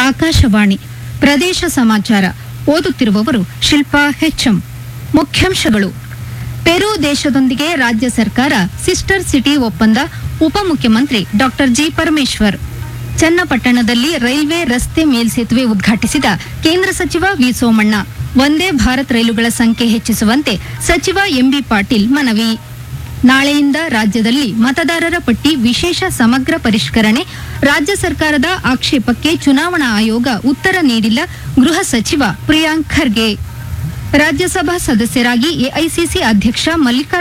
ಆಕಾಶವಾಣಿ ಪ್ರದೇಶ ಸಮಾಚಾರ ಓದುತ್ತಿರುವವರು ಶಿಲ್ಪಾ ಹೆಚ್ಎಂ ಮುಖ್ಯಾಂಶಗಳು ಪೆರು ದೇಶದೊಂದಿಗೆ ರಾಜ್ಯ ಸರ್ಕಾರ ಸಿಸ್ಟರ್ ಸಿಟಿ ಒಪ್ಪಂದ ಉಪಮುಖ್ಯಮಂತ್ರಿ ಡಾಕ್ಟರ್ ಜಿ ಪರಮೇಶ್ವರ್ ಚನ್ನಪಟ್ಟಣದಲ್ಲಿ ರೈಲ್ವೆ ರಸ್ತೆ ಮೇಲ್ಸೇತುವೆ ಉದ್ಘಾಟಿಸಿದ ಕೇಂದ್ರ ಸಚಿವ ವಿ ಸೋಮಣ್ಣ ವಂದೇ ಭಾರತ್ ರೈಲುಗಳ ಸಂಖ್ಯೆ ಹೆಚ್ಚಿಸುವಂತೆ ಸಚಿವ ಎಂಬಿ ಪಾಟೀಲ್ ಮನವಿ ನಾಳೆಯಿಂದ ರಾಜ್ಯದಲ್ಲಿ ಮತದಾರರ ಪಟ್ಟಿ ವಿಶೇಷ ಸಮಗ್ರ ಪರಿಷ್ಕರಣೆ ರಾಜ್ಯ ಸರ್ಕಾರದ ಆಕ್ಷೇಪಕ್ಕೆ ಚುನಾವಣಾ ಆಯೋಗ ಉತ್ತರ ನೀಡಿಲ್ಲ ಗೃಹ ಸಚಿವ ಪ್ರಿಯಾಂಕ್ ಖರ್ಗೆ ರಾಜ್ಯಸಭಾ ಸದಸ್ಯರಾಗಿ ಎಐಸಿಸಿ ಅಧ್ಯಕ್ಷ ಮಲ್ಲಿಕಾರ್ಜುನ